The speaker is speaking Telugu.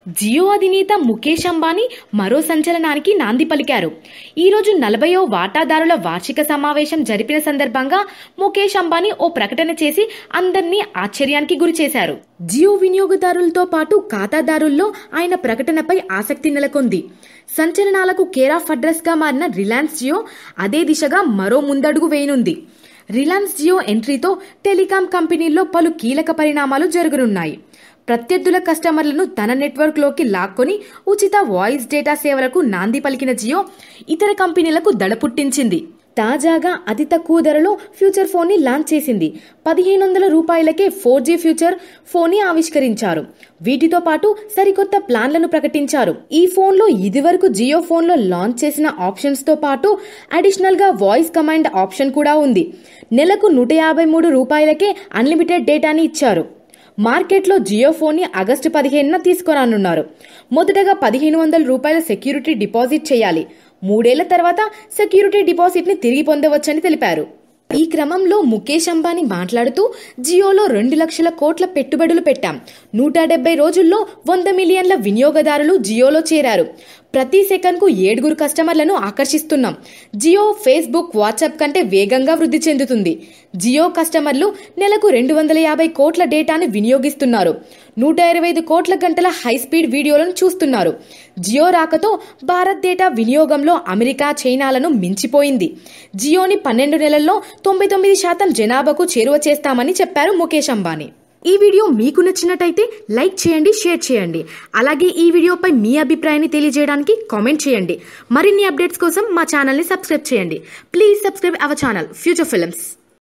జియో అధినేత ముఖేష్ అంబానీ మరో సంచలనానికి నాంది పలికారు ఈరోజు నలభయో వాటాదారుల వార్షిక సమావేశం జరిపిన సందర్భంగా ముఖేష్ అంబానీ ఓ ప్రకటన చేసి అందరినీ ఆశ్చర్యానికి గురిచేశారు జియో వినియోగదారులతో పాటు ఖాతాదారుల్లో ఆయన ప్రకటనపై ఆసక్తి నెలకొంది సంచలనాలకు కేర్ ఆఫ్ అడ్రస్ గా మారిన రిలయన్స్ జియో అదే దిశగా మరో ముందడుగు వేయనుంది రిలయన్స్ జియో ఎంట్రీతో టెలికాం కంపెనీల్లో పలు కీలక పరిణామాలు జరగనున్నాయి ప్రత్యర్థుల కస్టమర్లను తన నెట్వర్క్లోకి లాక్కొని ఉచిత వాయిస్ డేటా సేవలకు నాంది పలికిన జియో ఇతర కంపెనీలకు దడ పుట్టించింది తాజాగా అతి తక్కువ ధరలో ఫ్యూచర్ ఫోన్ని లాంచ్ చేసింది పదిహేను వందల రూపాయలకే ఫోర్ జీ ఫ్యూచర్ ఫోన్ని ఆవిష్కరించారు వీటితో పాటు సరికొత్త ప్లాన్లను ప్రకటించారు ఈ ఫోన్లో ఇదివరకు జియో ఫోన్లో లాంచ్ చేసిన ఆప్షన్స్ తో పాటు అడిషనల్ గా వాయిస్ కమాండ్ ఆప్షన్ కూడా ఉంది నెలకు నూట యాభై మూడు రూపాయలకే అన్లిమిటెడ్ డేటాని ఇచ్చారు మార్కెట్లో జియో ఫోన్ని ఆగస్టు పదిహేనున తీసుకురానున్నారు మొదటగా పదిహేను వందల రూపాయల సెక్యూరిటీ డిపాజిట్ చేయాలి మూడేళ్ల తర్వాత సెక్యూరిటీ డిపాజిట్ని తిరిగి పొందవచ్చని తెలిపారు ఈ క్రమంలో ముఖేష్ అంబానీ మాట్లాడుతూ జియోలో రెండు లక్షల కోట్ల పెట్టుబడులు పెట్టాం నూట డెబ్బై రోజుల్లో వంద మిలియన్ల వినియోగదారులు జియోలో చేరారు ప్రతి సెకండ్కు ఏడుగురు కస్టమర్లను ఆకర్షిస్తున్నాం జియో ఫేస్బుక్ వాట్సాప్ కంటే వేగంగా వృద్ధి చెందుతుంది జియో కస్టమర్లు నెలకు రెండు వందల యాభై కోట్ల డేటాను వినియోగిస్తున్నారు నూట ఇరవై ఐదు కోట్ల గంటల హై స్పీడ్ వీడియోలను చూస్తున్నారు జియో రాకతో భారత్ డేటా వినియోగంలో అమెరికా చైనాలను మించిపోయింది జియోని పన్నెండు నెలల్లో తొంభై తొమ్మిది శాతం జనాభాకు చేరువ చేస్తామని చెప్పారు ముఖేష్ అంబానీ ఈ వీడియో మీకు నచ్చినట్టయితే లైక్ చేయండి షేర్ చేయండి అలాగే ఈ వీడియోపై మీ అభిప్రాయాన్ని తెలియజేయడానికి కామెంట్ చేయండి మరిన్ని అప్డేట్స్ కోసం మా ఛానల్ని సబ్స్క్రైబ్ చేయండి please subscribe our channel future films